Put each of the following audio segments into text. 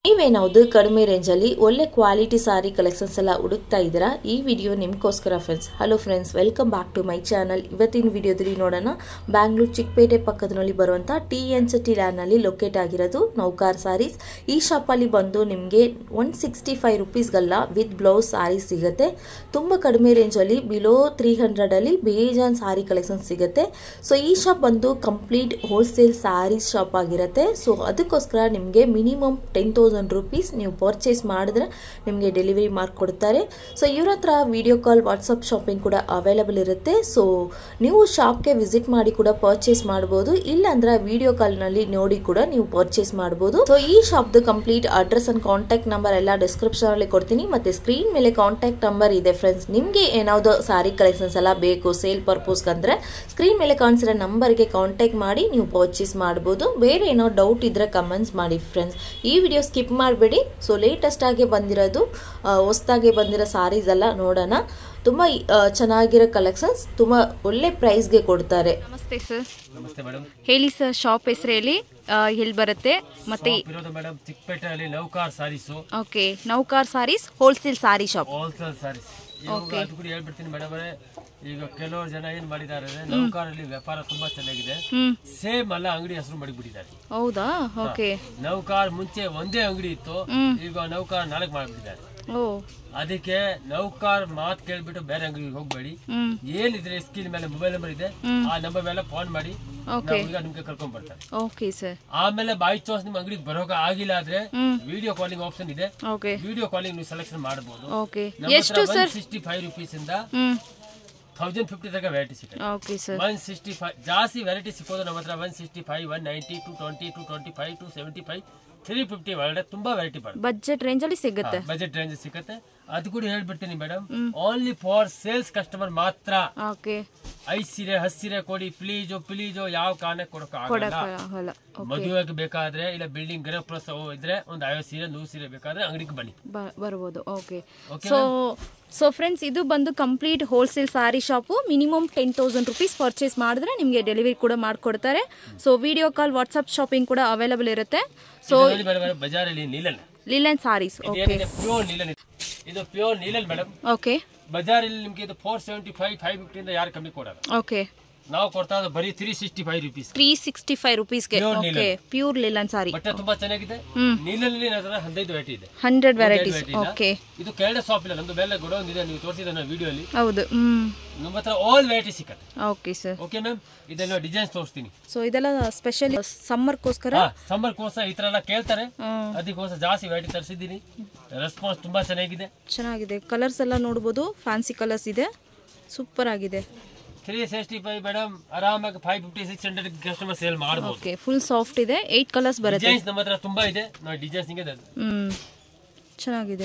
ನೀವೇನಾವುದು ಕಡಿಮೆ ರೇಂಜಲ್ಲಿ ಒಳ್ಳೆ ಕ್ವಾಲಿಟಿ ಸಾರಿ ಕಲೆಕ್ಷನ್ಸ್ ಎಲ್ಲ ಹುಡುಕ್ತಾ ಇದ್ದೀರಾ ಈ ವಿಡಿಯೋ ನಿಮಗೋಸ್ಕರ friends hello friends welcome back to my channel ಇವತ್ತಿನ ವಿಡಿಯೋದಲ್ಲಿ ನೋಡೋಣ ಬ್ಯಾಂಗ್ಳೂರ್ ಚಿಕ್ಕಪೇಟೆ ಪಕ್ಕದಲ್ಲಿ ಬರುವಂಥ ಟಿ ಎನ್ ಸಿಟಿ ಲ್ಯಾಂಡ್ನಲ್ಲಿ ಲೊಕೇಟ್ ಆಗಿರೋದು ನೌಕಾರ್ ಸಾರೀಸ್ ಈ ಶಾಪಲ್ಲಿ ಬಂದು ನಿಮಗೆ ಒನ್ ಸಿಕ್ಸ್ಟಿ ಫೈವ್ ರುಪೀಸ್ಗೆಲ್ಲ ವಿತ್ ಬ್ಲೌಸ್ ಸಾರೀಸ್ ಸಿಗುತ್ತೆ ತುಂಬ ಕಡಿಮೆ ರೇಂಜಲ್ಲಿ ಬಿಲೋ ತ್ರೀ ಹಂಡ್ರೆಡಲ್ಲಿ ಬೇಜಾನ್ ಸಾರಿ ಕಲೆಕ್ಷನ್ಸ್ ಸಿಗುತ್ತೆ ಸೊ ಈ ಶಾಪ್ ಬಂದು ಕಂಪ್ಲೀಟ್ ಹೋಲ್ಸೇಲ್ ಸಾರೀಸ್ ಶಾಪ್ ಆಗಿರುತ್ತೆ ಸೊ ಅದಕ್ಕೋಸ್ಕರ ನಿಮಗೆ ಮಿನಿಮಮ್ ಟೆನ್ ತೌಸಂಡ್ ರುಪೀಸ್ ನೀವು ಪರ್ಚೇಸ್ ಮಾಡಿದ್ರೆ ನಿಮಗೆ ಡೆಲಿವರಿ ಮಾಡಿಕೊಡ್ತಾರೆ ಸೊ ಇವ್ರ ಹತ್ರ ವಿಡಿಯೋ ಕಾಲ್ ವಾಟ್ಸಪ್ ಶಾಪಿಂಗ್ ಕೂಡ ಅವೈಲಬಲ್ ಇರುತ್ತೆ ಸೊ ನೀವು ಶಾಪ್ಗೆ ವಿಸಿಟ್ ಮಾಡಿ ಕೂಡ ಪರ್ಚೇಸ್ ಮಾಡ್ಬೋದು ಇಲ್ಲಾಂದ್ರೆ ವಿಡಿಯೋ ಕಾಲ್ನಲ್ಲಿ ನೋಡಿ ಕೂಡ ನೀವು ಪರ್ಚೇಸ್ ಮಾಡ್ಬೋದು ಸೊ ಈ ಶಾಪ್ದು complete address and contact number ಎಲ್ಲ ಡಿಸ್ಕ್ರಿಪ್ಷನ್ ಅಲ್ಲಿ ಕೊಡ್ತೀನಿ ಮತ್ತೆ ಸ್ಕ್ರೀನ್ ಮೇಲೆ ಕಾಂಟ್ಯಾಕ್ಟ್ ನಂಬರ್ ಇದೆ ಫ್ರೆಂಡ್ಸ್ ನಿಮಗೆ ಏನಾವುದು ಸಾರಿ ಕಲೆಕ್ಷನ್ಸ್ ಎಲ್ಲ ಬೇಕು ಸೇಲ್ ಪರ್ಪೋಸ್ ಅಂದ್ರೆ ಸ್ಕ್ರೀನ್ ಮೇಲೆ ಕಾಣಿಸಿರೋ ನಂಬರ್ಗೆ ಕಾಂಟ್ಯಾಕ್ಟ್ ಮಾಡಿ ನೀವು ಪರ್ಚೇಸ್ ಮಾಡ್ಬೋದು ಬೇರೆ ಏನೋ ಡೌಟ್ ಇದ್ರೆ ಕಮೆಂಟ್ಸ್ ಮಾಡಿ ಫ್ರೆಂಡ್ಸ್ ಈ ವಿಡಿಯೋ ಸ್ಕಿಪ್ ಮಾಡಬೇಡಿ ಸೊ ಲೇಟೆಸ್ಟ್ ಆಗಿ ಬಂದಿರೋದು ಹೊಸದಾಗಿ ಬಂದಿರೋ ಸಾರೀಸ್ ಎಲ್ಲ ನೋಡೋಣ ತುಂಬ ಚೆನ್ನಾಗಿರೋ ಕಲೆಕ್ಷನ್ಸ್ ತುಂಬ ಒಳ್ಳೆ ಪ್ರೈಸ್ಗೆ ಕೊಡ್ತಾರೆ ನಮಸ್ತೆ ಸರ್ ನಮಸ್ತೆ ಮೇಡಮ್ ಹೇಳಿ ಸರ್ ಶಾಪ್ ಹೆಸರು ಹೇಳಿ ಆ, ಎಲ್ಲಿ ಬರುತ್ತೆ ಮತ್ತೆ ಇರೋದು ಮೇಡಮ್ ಚಿಕ್ಕಪೇಟೆಯಲ್ಲಿ Naukar sarees okay Naukar sarees wholesale sari shop wholesale sarees ಇವಾಗ ಅದು ಕೂಡ ಹೇಳ್ಬಿಡ್ತೀನಿ ಮೇಡಮ್ ಈಗ ಕೆಲವರು ಜನ ಏನ್ ಮಾಡಿದ್ದಾರೆ ಅಂದ್ರೆ ನೌಕಾರಲ್ಲಿ ವ್ಯಾಪಾರ ತುಂಬಾ ಚೆನ್ನಾಗಿದೆ ಹ್ಮ್ ಸೇಮ್ ಅಲ್ಲ ಅಂಗಡಿ ಹೆಸರು ಮಾಡಿಬಿಟ್ಟಿದ್ದಾರೆ ಹೌದಾ ಓಕೆ ನೌಕಾರ್ ಮುಂಚೆ ಒಂದೇ ಅಂಗಡಿ ಇತ್ತು ಹ್ಮ್. ಈಗ ನೌಕಾರ್ ನಾಲ್ಕು ಮಾಡಿಬಿಟ್ಟಿದ್ದಾರೆ ಓ ಅದಕ್ಕೆ ನೌಕಾರ್ ಮಾತ್ ಕೇಳ್ಬಿಟ್ಟು ಬೇರೆ ಅಂಗಡಿಗೆ ಹೋಗ್ಬೇಡಿ ಹ್ಮ್ ಏನಿದ್ರೆ ಸ್ಕ್ರೀನ್ ಮೇಲೆ ಮೊಬೈಲ್ ನಂಬರ್ ಇದೆ ಆ ನಂಬರ್ ಮೇಲೆ ಫೋನ್ ಮಾಡಿ ಓಕೆ ಈಗ ನಿಮ್ಗೆ ಕರ್ಕೊಂಡ್ ಬರ್ತಾರೆ ಓಕೆ ಸರ್ ಆಮೇಲೆ ಬೈ ಚಾನ್ಸ್ ನಿಮ್ ಅಂಗಡಿಗೆ ಬರೋಕೆ ಆಗಿಲ್ಲ ಆದ್ರೆ ಹ್ಮ್. ವಿಡಿಯೋ ಕಾಲಿಂಗ್ ಆಪ್ಷನ್ ಇದೆ ಓಕೆ ವಿಡಿಯೋ ಕಾಲಿಂಗ್ ನೀವು ಸೆಲೆಕ್ಷನ್ ಮಾಡಬಹುದು ಓಕೆ ಎಷ್ಟು ಸರ್ ಸಿಕ್ಸ್ಟಿ ಫೈವ್ ರುಪೀಸ್ ಇಂದ ಹ್ಮ್ ಥೌಸಂಡ್ ಫಿಫ್ಟಿ ತನಕ ವೆರೈಟಿ ಸಿಗುತ್ತೆ okay sir one sixty five ಜಾಸ್ತಿ ವೆರೈಟಿ ಸಿಕ್ಕೋದು ನಮ್ಮ ಹತ್ರ one sixty five one ninety two twenty two twenty five two seventy five three fifty ಒಳಗಡೆ ತುಂಬಾ ವೆರೈಟಿ ಬರುತ್ತೆ ಬಜೆಟ್ ರೇಂಜಲ್ಲಿ ಸಿಗುತ್ತೆ ಬಜೆಟ್ ರೇಂಜ್ ಸಿಗುತ್ತೆ ಅದು ಕೂಡ ಹೇಳ್ಬಿಡ್ತೀನಿ madam only for sales customer ಮಾತ್ರ ಓಕೆ ಐದ್ ಸೀರೆ ಹತ್ತು ಸೀರೆ ಕೊಡಿ ಪ್ಲೀಜು ಪ್ಲೀಜು ಯಾವ ಕಾರಣಕ್ಕೆ ಕೊಡೋಕೆ ಆಗಲ್ಲ ಕೊಡಕ್ಕಾಗಲ್ಲ ಓಕೆ ಮದುವೆಗೆ ಬೇಕಾದ್ರೆ ಇಲ್ಲ ಬಿಲ್ಡಿಂಗ್ ಗೃಹ ಪ್ರಸವ ಇದ್ರೆ ಒಂದು ಐವತ್ತು ಸೀರೆ ನೂರು ಸೀರೆ ಬೇಕಾದ್ರೆ ಅಂಗಡಿಗೆ ಬನ್ನಿ ಬರ್ಬೋದು okay Okay, so so friends ಇದು ಬಂದು complete wholesale sari shop minimum ten thousand rupees purchase ಮಾಡಿದ್ರೆ ನಿಮಗೆ ಡೆಲಿವರಿ ಕೂಡ ಮಾಡಿಕೊಡ್ತಾರೆ so video call WhatsApp shopping ಕೂಡ ಅವೈಲಬಲ್ ಇರುತ್ತೆ ಸೊ ಇದು ನೋಡಿ ಮೇಡಮ್ ಬಜಾರಲ್ಲಿ ನೀಲನ್ ಲಿಲನ್ ಸಾರೀಸ್ ಓಕೆ ಏನಿದೆ ಪ್ಯೂರ್ ನೀಲನ್ ಇದೆ. ಇದು ಪ್ಯೂರ್ ನೀಲನ್ ಮೇಡಮ್ ಓಕೆ ಬಜಾರಲ್ಲಿ ನಿಮ್ಗೆ ಇದು ಫೋರ್ ಸೆವೆಂಟಿ ಫೈವ್ ಫೈವ್ ಫಿಫ್ಟಿಯಿಂದ ಯಾರು ಕಮ್ಮಿ ಕೊಡಲ್ಲ ಓಕೆ ನಾವು ಕೊಡ್ತಾ ಇರೋದು ಬರೀ three sixty five rupees three sixty five ರುಪೀಸ್ಗೆ Pure okay pure linen sari ಬಟ್ಟೆ ತುಂಬಾ ಚೆನ್ನಾಗಿದೆ ಹ್ಮ್. ನೀಲಲ್ಲಿ ನನ್ನ ಹತ್ರ ಹದಿನೈದು ವೆರೈಟಿ ಇದೆ ಹಂಡ್ರೆಡ್ ಹದಿನೈದು ವೆರೈಟೀಸ್ variety ಇಲ್ಲ. ಓಕೆ ಇದು ಕೆಳಗಡೆ ಶಾಪ್ ಇಲ್ಲ ನಮ್ದು ಬೆಲ್ಲ ಗೊಡೌನ್ ಇದೆ ನೀವು ತೋರಿಸಿದ ನಾವು ವಿಡಿಯೋಲಿ ಹೌದು ಹ್ಮ್ ನಮ್ಮ ಹತ್ರ ಆಲ್ ವೆರೈಟಿ ಸಿಕ್ಕತ್ತೆ ಓಕೆ ಸರ್ ಓಕೆ ಮ್ಯಾಮ್ ಇದೆಲ್ಲ ಡಿಸೈನ್ಸ್ ತೋರಿಸ್ತೀನಿ ಸೊ ಇದೆಲ್ಲ ಸ್ಪೆಷಲಿ ಸಮ್ಮರ್ಗೋಸ್ಕರ ಹಾ ಸಮ್ಮರ್ ಕೋರ್ಸ್ ಈ ತರ ಎಲ್ಲ ಕೇಳ್ತಾರೆ ಹ್ಮ್. ಅದಕ್ಕೋಸ್ಕರ ಜಾಸ್ತಿ ವೆರೈಟಿ ತರಿಸಿದ್ದೀನಿ ರೆಸ್ಪಾನ್ಸ್ ತುಂಬಾ ಚೆನ್ನಾಗಿದೆ ಚೆನ್ನಾಗಿದೆ ಕಲರ್ಸ್ ಎಲ್ಲ ನೋಡ್ಬೋದು ಫ್ಯಾನ್ಸಿ ಕಲರ್ಸ್ ಇದೆ ಸೂಪರ್ ಆಗಿದೆ ತ್ರೀ ಸಿಕ್ಸ್ಟಿ ಫೈವ್ ಮೇಡಮ್ ಆರಾಮಾಗಿ five fifty six hundred customer sale ಮಾಡಬಹುದು ಓಕೆ ಫುಲ್ ಸಾಫ್ಟ್ ಇದೆ ಏಯ್ಟ್ ಕಲರ್ಸ್ ಬರುತ್ತೆ ಡಿಸೈನ್ಸ್ ನಮ್ಮ ಹತ್ರ ತುಂಬಾ ಇದೆ ನೋಡಿ ಡಿಸೈನ್ಸ್ ಹಿಂಗೆ ಇದೆ. ಹ್ಮ್ ಚೆನ್ನಾಗಿದೆ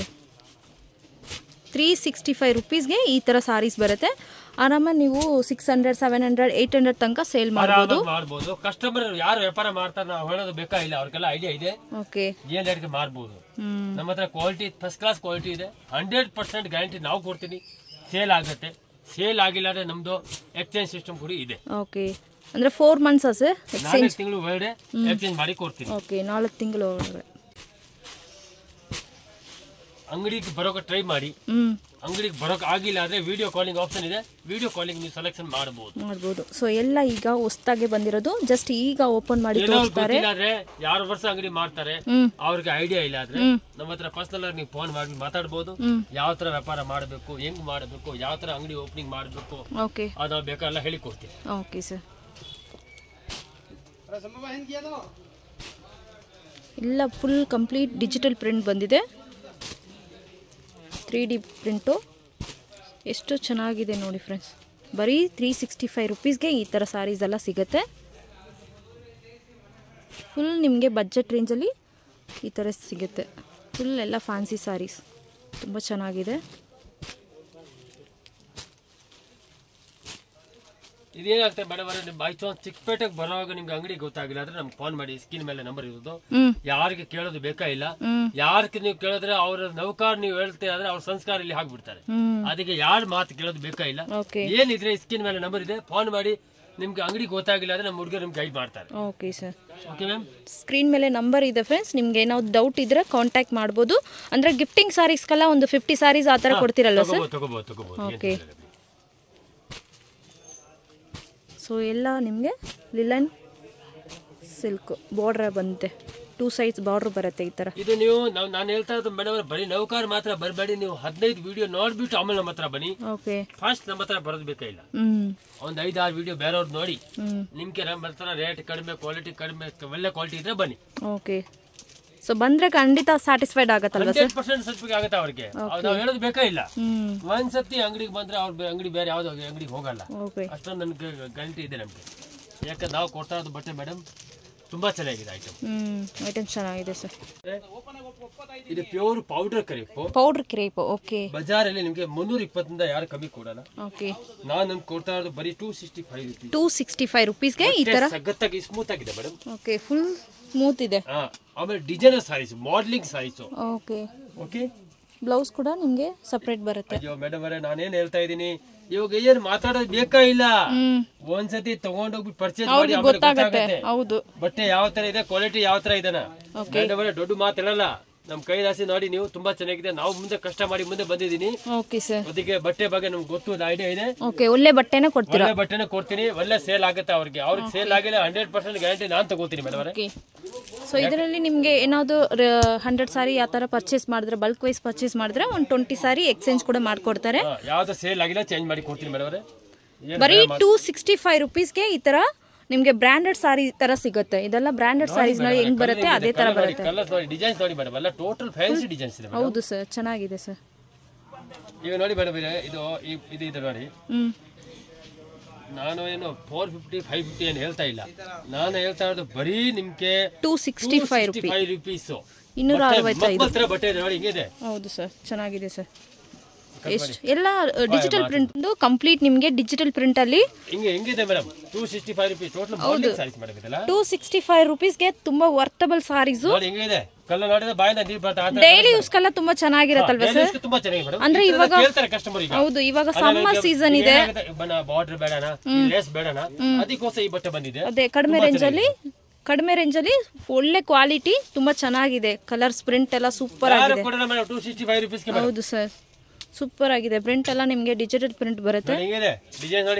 ತ್ರೀ ಸಿಕ್ಸ್ಟಿ ಫೈವ್ ರುಪೀಸ್ಗೆ ಈ ಥರ ಸಾರೀಸ್ ಬರುತ್ತೆ ಆರಾಮಾಗಿ ನೀವು six hundred seven hundred eight hundred ತನಕ ಸೇಲ್ ಮಾಡ್ಬೋದು ಆರಾಮಾಗಿ ಮಾಡ್ಬೋದು ಕಸ್ಟಮರ್ ಯಾರು ವ್ಯಾಪಾರ ಮಾಡ್ತಾರೆ ನಾವು ಹೇಳೋದು ಬೇಕಾಗಿಲ್ಲ ಅವ್ರಿಗೆಲ್ಲ ಐಡಿಯಾ ಇದೆ ಓಕೆ ಏನ್ ರೇಟ್ಗೆ ಮಾರ್ಬೋದು ಹ್ಮ್ ನಮ್ಮ ಹತ್ರ ಕ್ವಾಲಿಟಿ ಫಸ್ಟ್ ಕ್ಲಾಸ್ ಕ್ವಾಲಿಟಿ ಇದೆ ಹಂಡ್ರೆಡ್ ಪರ್ಸೆಂಟ್ ಗ್ಯಾರಂಟಿ ನಾವು ಕೊಡ್ತೀನಿ ಸೇಲ್ ಆಗುತ್ತೆ ಸೇಲ್ ಆಗಿಲ್ಲ ಅಂದ್ರೆ ನಮ್ದು ಎಕ್ಸ್ಚೇಂಜ್ ಸಿಸ್ಟಮ್ ಕೂಡ ಇದೆ ಓಕೆ ಅಂದರೆ ಫೋರ್ ಮಂತ್ಸಾ ಸರ್ ಎಕ್ಸ್ಚೇಂಜ್ ನಾಲ್ಕು ತಿಂಗಳು ಒಳಗಡೆ ಎಕ್ಸ್ಚೇಂಜ್ ಮಾಡಿ ಕೊಡ್ತೀನಿ ಓಕೆ ನಾಲ್ಕು ತಿಂಗಳು ಒಳಗಡೆ ಅಂಗಡಿಗೆ ಬರೋಕೆ ಟ್ರೈ ಮಾಡಿ ಹ್ಞೂ ಅಂಗಡಿಗೆ ಬರೋಕೆ ಆಗಿಲ್ಲ ಅಂದ್ರೆ ವಿಡಿಯೋ ಕಾಲಿಂಗ್ ಆಪ್ಷನ್ ಇದೆ ವಿಡಿಯೋ ಕಾಲಿಂಗ್ ನೀವು ಸೆಲೆಕ್ಷನ್ ಮಾಡಬಹುದು ಮಾಡ್ಬೋದು ಸೊ ಎಲ್ಲ ಈಗ ಹೊಸ್ದಾಗೆ ಬಂದಿರೋದು ಜಸ್ಟ್ ಈಗ ಓಪನ್ ಮಾಡಿ ಏನೋ ತೋರಿಸ್ತಾರೆ ಗೊತ್ತಿಲ್ಲ ಅಂದ್ರೆ ಯಾರು ವರ್ಷ ಅಂಗಡಿ ಮಾಡ್ತಾರೆ ಹ್ಮ್ ಅವ್ರಿಗೆ ಐಡಿಯಾ ಇಲ್ಲ ಆದ್ರೆ ನಮ್ಮ ಹತ್ರ ಪರ್ಸನಲ್ ಆಗಿ ನೀವು ಫೋನ್ ಮಾಡಿ ಮಾತಾಡ್ಬೋದು ಯಾವ ತರ ವ್ಯಾಪಾರ ಮಾಡಬೇಕು ಹೆಂಗ್ ಮಾಡಬೇಕು ಯಾವ ತರ ಅಂಗಡಿ ಓಪನಿಂಗ್ ಮಾಡಬೇಕು ಓಕೆ ಅದು ನಾವು ಬೇಕಾಲ್ಲ ಹೇಳಿಕೊಡ್ತೀವಿ ಓಕೆ ಸರ್ ಎಲ್ಲ ಫುಲ್ ಕಂಪ್ಲೀಟ್ ಡಿಜಿಟಲ್ ಪ್ರಿಂಟ್ ಬಂದಿದೆ ತ್ರೀ ಡಿ ಪ್ರಿಂಟು ಎಷ್ಟು ಚೆನ್ನಾಗಿದೆ ನೋಡಿ ಫ್ರೆಂಡ್ಸ್ ಬರೀ ತ್ರೀ ಸಿಕ್ಸ್ಟಿ ಫೈವ್ ರುಪೀಸ್ಗೆ ಈ ಥರ ಸಾರೀಸ್ ಎಲ್ಲ ಸಿಗುತ್ತೆ ಫುಲ್ ನಿಮಗೆ ಬಜೆಟ್ ರೇಂಜಲ್ಲಿ ಈ ಥರ ಸಿಗುತ್ತೆ ಫುಲ್ ಎಲ್ಲ ಫ್ಯಾನ್ಸಿ ಸಾರೀಸ್ ತುಂಬ ಚೆನ್ನಾಗಿದೆ ಇದೇನಾಗ್ತದೆ ಮೇಡಮ್ ನೀವು ಬೈ ಚಾನ್ಸ್ ಚಿಕ್ಕಪೇಟೆಗೆ ಬರುವಾಗ ನಿಮ್ಗೆ ಅಂಗಡಿ ಗೊತ್ತಾಗಿಲ್ಲ ಅಂದ್ರೆ ನಮ್ಗೆ ಫೋನ್ ಮಾಡಿ ಸ್ಕ್ರೀನ್ ಮೇಲೆ ನಂಬರ್ ಇರೋದು ಹ್ಞೂ ಯಾರಿಗೆ ಕೇಳೋದು ಬೇಕಾ ಇಲ್ಲ ಹ್ಞೂ ಯಾರಿಗೆ ನೀವು ಕೇಳಿದ್ರೆ ಅವ್ರ ನೌಕಾರ ನೀವು ಹೇಳ್ತೀರ ಅಂದ್ರೆ ಅವ್ರ ಸಂಸ್ಕಾರ ಇಲ್ಲಿ ಹಾಕ್ಬಿಡ್ತಾರೆ ಹ್ಞೂ ಅದಕ್ಕೆ ಯಾರು ಮಾತು ಕೇಳೋದು ಬೇಕಾ ಇಲ್ಲ ಓಕೆ ಏನಿದ್ರೆ ಸ್ಕ್ರೀನ್ ಮೇಲೆ ನಂಬರ್ ಇದೆ ಫೋನ್ ಮಾಡಿ ನಿಮ್ಗೆ ಅಂಗಡಿ ಗೊತ್ತಾಗಿಲ್ಲ ಅಂದ್ರೆ ನಮ್ಮ ಹುಡುಗರು ನಿಮ್ಗೆ ಗೈಡ್ ಮಾಡ್ತಾರೆ okay sir okay ma'am screen ಮೇಲೆ ನಂಬರ್ ಇದೆ ಫ್ರೆಂಡ್ಸ್ ನಿಮ್ಗೆ ಏನಾದ್ರು ಡೌಟ್ ಇದ್ರೆ ಕಾಂಟ್ಯಾಕ್ಟ್ ಮಾಡ್ಬೋದು ಅಂದ್ರೆ ಗಿಫ್ಟಿಂಗ್ ಸಾರೀಸ್ಗೆಲ್ಲ ಒಂದು ಫಿಫ್ಟಿ ಸಾರೀಸ್ ಆ ಥರ ಕೊಡ್ತೀರಲ್ವ ಸರ್ ತಗೋಬೋದು ತಗೋಬೋದು ತಗೋಬೋದು ಏನ್ Okay. ತೊಂದ್ರೆ ಇಲ್ಲ. ಸೊ ಎಲ್ಲ ನಿಮಗೆ ಲಿಲನ್ ಸಿಲ್ಕ್ ಬಾರ್ಡ್ರ್ ಬಂತೆ ಟೂ ಸೈಡ್ಸ್ ಬಾರ್ಡ್ರ್ ಬರುತ್ತೆ ಈ ಥರ ಇದು ನೀವು ನಾವು ನಾನು ಹೇಳ್ತಾ ಇರೋದು ಮೇಡಮ್ ಬರೀ ನೌಕಾರ ಮಾತ್ರ ಬರಬೇಡಿ ನೀವು ಹದಿನೈದು ವಿಡಿಯೋ ನೋಡ್ಬಿಟ್ಟು ಆಮೇಲೆ ನಮ್ಮ ಹತ್ರ ಬನ್ನಿ ಓಕೆ ಫಸ್ಟ್ ನಮ್ಮ ಹತ್ರ ಬರೋದು ಬೇಕಾಗಿಲ್ಲ ಹ್ಞೂ ಒಂದು ಐದಾರು ವಿಡಿಯೋ ಬೇರೆಯವ್ರು ನೋಡಿ ಹ್ಞೂ ನಿಮ್ಗೆ ನಮ್ಮ ಹತ್ರ ರೇಟ್ ಕಡಿಮೆ ಕ್ವಾಲಿಟಿ ಕಡಿಮೆ ಒಳ್ಳೆ ಕ್ವಾಲಿಟಿ ಇದ್ರೆ ಬನ್ನಿ ಓಕೆ ಸೊ ಬಂದರೆ ಖಂಡಿತ ಸ್ಯಾಟಿಸ್ಫೈಡ್ ಆಗತ್ತಲ್ವ ಸರ್ ಹಂಡ್ರೆಡ್ ಪರ್ಸೆಂಟ್ ಸರ್ಟಿಫಿಕೇಟ್ ಆಗುತ್ತೆ ಅವ್ರಿಗೆ ನಾವು ಹೇಳೋದು ಬೇಕಾ ಇಲ್ಲ ಹ್ಞೂ ಒಂದ್ಸತಿ ಅಂಗಡಿಗೆ ಬಂದ್ರೆ ಅವ್ರ ಅಂಗಡಿ ಬೇರೆ ಯಾವ್ದು ಅಂಗಡಿಗೆ ಹೋಗಲ್ಲ ಓಕೆ ಅಷ್ಟೊಂದು ನನ್ಗೆ ಗ್ಯಾರಂಟಿ ಇದೆ ನಮಗೆ ಯಾಕಂದ್ರೆ ನಾವು ಕೊಡ್ತಾ ಇರೋದು ಬಟ್ಟೆ ಮೇಡಮ್ ತುಂಬಾ ಚೆನ್ನಾಗಿದೆ ಐಟಮ್ ಹ್ಞೂ ಐಟಮ್ ಚೆನ್ನಾಗಿದೆ ಸರ್ ಇದು pure powder crepe powder crepe okay ಬಜಾರಲ್ಲಿ ನಿಮಗೆ ಮುನ್ನೂರ ಇಪ್ಪತ್ತರಿಂದ ಯಾರು ಕಮ್ಮಿ ಕೊಡಲ್ಲ ಓಕೆ ನಾನು ನಮ್ಗೆ ಕೊಡ್ತಾ ಇರೋದು ಬರೀ two sixty five rupees two sixty five ರುಪೀಸ್ಗೆ ಈ ಥರ ಸಖತ್ತಾಗಿ ಸ್ಮೂತ್ ಆಗಿದೆ ಮೇಡಮ್ ಓಕೆ ಫುಲ್ ಸ್ಮೂತ್ ಇದೆ ಹಾ ಆಮೇಲೆ designer sarees modelling sarees okay okay blouse ಕೂಡ ನಿಮಗೆ ಸಪ್ರೇಟ್ ಬರುತ್ತೆ ಅಯ್ಯೋ ಮೇಡಮ್ ಅವರೇ ನಾನೇನ್ ಹೇಳ್ತಾ ಇದ್ದೀನಿ ಇವಾಗ ಏನ್ ಮಾತಾಡೋದು ಬೇಕಾ ಇಲ್ಲ ಹ್ಮ್ ಒಂದ್ಸತಿ ತಗೊಂಡೋಗ್ಬಿಟ್ಟು ಪರ್ಚೇಸ್ ಹೌದು ಮಾಡಿ ಆಮೇಲೆ ಗೊತ್ತಾಗತ್ತೆ ಗೊತ್ತಾಗತ್ತೆ ಹೌದು ಬಟ್ಟೆ ಯಾವ ತರ ಇದೆ ಕ್ವಾಲಿಟಿ ಯಾವ ತರ ಇದೆನಾ ಮೇಡಮ್ ಅವರೇ ದೊಡ್ಡ ಮಾತಾಡಲ್ಲ ನಮ್ ಕೈ ರಾಸಿ ನೋಡಿ ನೀವು ತುಂಬಾ ಚೆನ್ನಾಗಿದೆ ನಾವು ಮುಂದೆ ಕಷ್ಟ ಮಾಡಿ ಮುಂದೆ ಬಂದಿದ್ದೀನಿ ಓಕೆ ಸರ್ ಅದಕ್ಕೆ ಬಟ್ಟೆ ಬಗ್ಗೆ ನಮ್ಗೆ ಗೊತ್ತು ಐಡಿಯಾ ಇದೆ ಓಕೆ ಒಳ್ಳೆ ಬಟ್ಟೆನೇ ಕೊಡ್ತೀರಾ ಒಳ್ಳೆ ಬಟ್ಟೆನ ಕೊಡ್ತೀನಿ ಒಳ್ಳೆ ಸೇಲ್ ಆಗುತ್ತೆ ಅವ್ರಿಗೆ ಅವ್ರಿಗೆ ಸೇಲ್ ಆಗಿಲ್ಲ ಹಂಡ್ರೆಡ್ ಪರ್ಸೆಂಟ್ ಗ್ಯಾರಂಟಿ ನಾನು ತಗೋತೀನಿ ಮೇಡಮ್ ಅವರೇ ಓಕೆ ಸೊ ಇದರಲ್ಲಿ ನಿಮಗೆ ಏನಾದ್ರು ಹಂಡ್ರೆಡ್ ಸಾರಿ ಆ ಥರ ಪರ್ಚೇಸ್ ಮಾಡಿದ್ರೆ ಬಲ್ಕ್ ವೈಸ್ ಪರ್ಚೇಸ್ ಮಾಡಿದ್ರೆ ಒಂದು ಟ್ವೆಂಟಿ ಸಾರಿ ಎಕ್ಸ್ಚೇಂಜ್ ಕೂಡ ಮಾಡ್ಕೊಡ್ತಾರೆ ಹಾ, ಯಾವ್ದು ಸೇಲ್ ಆಗಿಲ್ಲ ಚೇಂಜ್ ಮಾಡಿ ಕೊಡ್ತೀನಿ ಮೇಡಮ್ ಅವರೇ ಏನ್ ಬರೀ ಟೂ ಸಿಕ್ಸ್ಟಿ ಫೈವ್ ರುಪೀಸ್ಗೆ ಈ ಥರ ನಿಮಗೆ ಬ್ರ್ಯಾಂಡೆಡ್ ಸಾರಿ ತರ ಸಿಗುತ್ತೆ ಇದೆಲ್ಲ ಬ್ರ್ಯಾಂಡೆಡ್ ಸಾರೀಸ್ ನಲ್ಲಿ ಹೆಂಗ್ ಬರುತ್ತೆ ಅದೇ ತರ ಬರುತ್ತೆ ಕಲರ್ಸ್ ನೋಡಿ ಡಿಸೈನ್ಸ್ ನೋಡಿ ಮೇಡಮ್ ಎಲ್ಲ ಟೋಟಲ್ ಫ್ಯಾನ್ಸಿ ಡಿಸೈನ್ಸ್ ಇದೆ ಮೇಡಮ್ ಹೌದು ಸರ್ ಚೆನ್ನಾಗಿದೆ ಸರ್ ಈಗ ನೋಡಿ ಮೇಡಮ್ ಇದು ಈ- ಇದು ಇದೆ ನೋಡಿ ಹ್ಮ್ ನಾನು ಏನು ಫೋರ್ ಫಿಫ್ಟಿ ಫೈವ್ ಫಿಫ್ಟಿ ಏನು ಹೇಳ್ತಾ ಇಲ್ಲ ನಾನು ಹೇಳ್ತಾ ಇರೋದು ಬರೀ ನಿಮ್ಗೆ two sixty five rupee five rupees ಇನ್ನೂರ ಅರವತ್ತೈದು ಹತ್ರ ಬಟ್ಟೆ ಇದೆ ನೋಡಿ ಹಿಂಗಿದೆ ಹೌದು ಸರ್ ಚೆನ್ನಾಗಿದೆ ಸರ್ ಎಷ್ಟು ಎಲ್ಲ ಡಿಜಿಟಲ್ ಪ್ರಿಂಟ್ ಕಂಪ್ಲೀಟ್ ನಿಮಗೆ ಡಿಜಿಟಲ್ ಪ್ರಿಂಟ್ ಅಲ್ಲಿ ಹಿಂಗೆ ಹೆಂಗಿದೆ madam two sixty five rupees total bonding sarees madam ಇದೆಲ್ಲ ಟೂ ಸಿಕ್ಸ್ಟಿ ಫೈವ್ ರುಪೀಸ್ಗೆ ತುಂಬಾ ವರ್ತಬಲ್ ಸಾರೀಸು ನೋಡಿ ಹೆಂಗಿದೆ ಕಲ್ಲ ನೋಡಿದ್ರೆ ಬಾಯಿಂದ ನೀರು ಬರ್ತಾ ಆ ಥರ ಡೈಲಿ ಯೂಸ್ಗೆಲ್ಲ ತುಂಬಾ ಚೆನ್ನಾಗಿರತ್ತಲ್ವಾ daily ಸರ್ use ಗೆ ತುಂಬಾ ಚೆನ್ನಾಗಿದೆ ಮೇಡಮ್ ಅಂದ್ರೆ ಇವಾಗ ಕೇಳ್ತಾರೆ ಕಸ್ಟಮರ್ ಈಗ ಹೌದು ಇವಾಗ ಸಮ್ಮರ್ ಸೀಸನ್ ಇದೆ ಬಾರ್ಡರ್ ಬೇಡನಾ ಲೇಸ್ ಬೇಡನಾ ಅದಕ್ಕೋಸ್ಕರ ಈ ಬಟ್ಟೆ ಬಂದಿದೆ ಅದೇ ಕಡಿಮೆ ರೇಂಜ್ ಅಲ್ಲಿ ಕಡಿಮೆ ರೇಂಜ್ ಅಲ್ಲಿ ಒಳ್ಳೆ ಕ್ವಾಲಿಟಿ ತುಂಬಾ ಚೆನ್ನಾಗಿದೆ ಕಲರ್ಸ್ ಪ್ರಿಂಟ್ ಎಲ್ಲ ಸೂಪರ್ ಯಾರು ಆಗಿದೆ ಕೊಡೋಣ ಮೇಡಮ್ ಟೂ ಸಿಕ್ಸ್ಟಿ ಫೈವ್ ರುಪೀಸ್ಗೆ ಹೌದು ಸರ್ ಸೂಪರ್ ಆಗಿದೆ ಪ್ರಿಂಟ್ ಎಲ್ಲ ನಿಮಗೆ ಡಿಜಿಟಲ್ ಪ್ರಿಂಟ್ ಬರುತ್ತೆ ನೋಡಿ ಹೆಂಗಿದೆ ಡಿಸೈನ್ ನೋಡಿ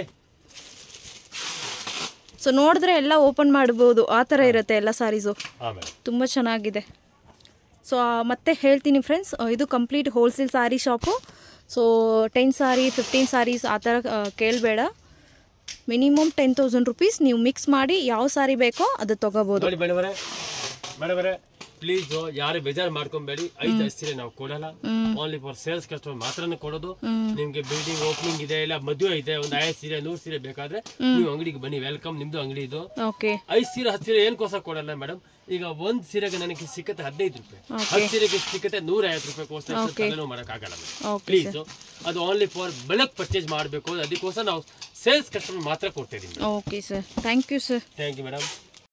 ಸೊ ನೋಡಿದ್ರೆ ಎಲ್ಲ ಓಪನ್ ಮಾಡ್ಬೋದು ಆ ಥರ ಇರುತ್ತೆ ಎಲ್ಲ ಸಾರೀಸು ಹಾ ಮೇಡಮ್ ತುಂಬ ಚೆನ್ನಾಗಿದೆ ಸೊ ಮತ್ತೆ ಹೇಳ್ತೀನಿ ಫ್ರೆಂಡ್ಸ್ ಇದು complete wholesale sari shop so ten sari fifteen sarees ಆ ಥರ ಕೇಳಬೇಡ ಮಿನಿಮಮ್ ಟೆನ್ ತೌಸಂಡ್ ರುಪೀಸ್ ನೀವು ಮಿಕ್ಸ್ ಮಾಡಿ ಯಾವ ಸಾರಿ ಬೇಕೋ ಅದು ತೊಗೋಬೋದು ನೋಡಿ ಮೇಡಮರೇ ಮೇಡಮರೇ ಪ್ಲೀಸ್ ಯಾರು ಬೇಜಾರು ಮಾಡ್ಕೊಂಬೇಡಿ ಐದು ಸೀರೆ ನಾವು ಕೊಡಲ್ಲ ಓನ್ಲಿ ಫಾರ್ ಸೇಲ್ಸ್ ಕಸ್ಟಮರ್ ಮಾತ್ರನೇ ಕೊಡೋದು ನಿಮ್ಗೆ ಬಿಲ್ಡಿಂಗ್ ಓಪನಿಂಗ್ ಇದೆ ಇಲ್ಲ ಮದುವೆ ಇದೆ ಒಂದು ಐದು ಸೀರೆ ನೂರು ಸೀರೆ ಬೇಕಾದ್ರೆ ನೀವು ಅಂಗಡಿಗೆ ಬನ್ನಿ ವೆಲ್ಕಮ್ ನಿಮ್ದು ಅಂಗಡಿ ಇದು ಓಕೆ ಐದು ಸೀರೆ ಹತ್ತು ಸೀರೆ ಏನ್ಕೋಸ್ಕರ ಕೊಡಲ್ಲ ಮೇಡಮ್ ಈಗ ಒಂದ್ ಸೀರೆಗೆ ನನಗೆ ಸಿಕ್ಕತ್ತೆ ಹದಿನೈದು ರೂಪಾಯಿ ಹತ್ತು ಸೀರೆಗೆ ಸಿಕ್ಕತ್ತೆ ನೂರ ಐವತ್ತು ರೂಪಾಯಿ ಕೋಸ್ಕರ ತಲೆನೋವು ಮಾಡೋಕ್ಕಾಗಲ್ಲ ಓಕೆ ಪ್ಲೀಸ್ ಅದು ಓನ್ಲಿ ಫಾರ್ ಬೆಳಕ್ ಪರ್ಚೇಸ್ ಮಾಡಬೇಕು ಅದಕ್ಕೋಸ್ಕರ ನಾವು ಸೇಲ್ಸ್ ಕಸ್ಟಮರ್ ಮಾತ್ರ ಕೊಡ್ತಾ ಇದೀವಿ okay sir thank you sir thank you madam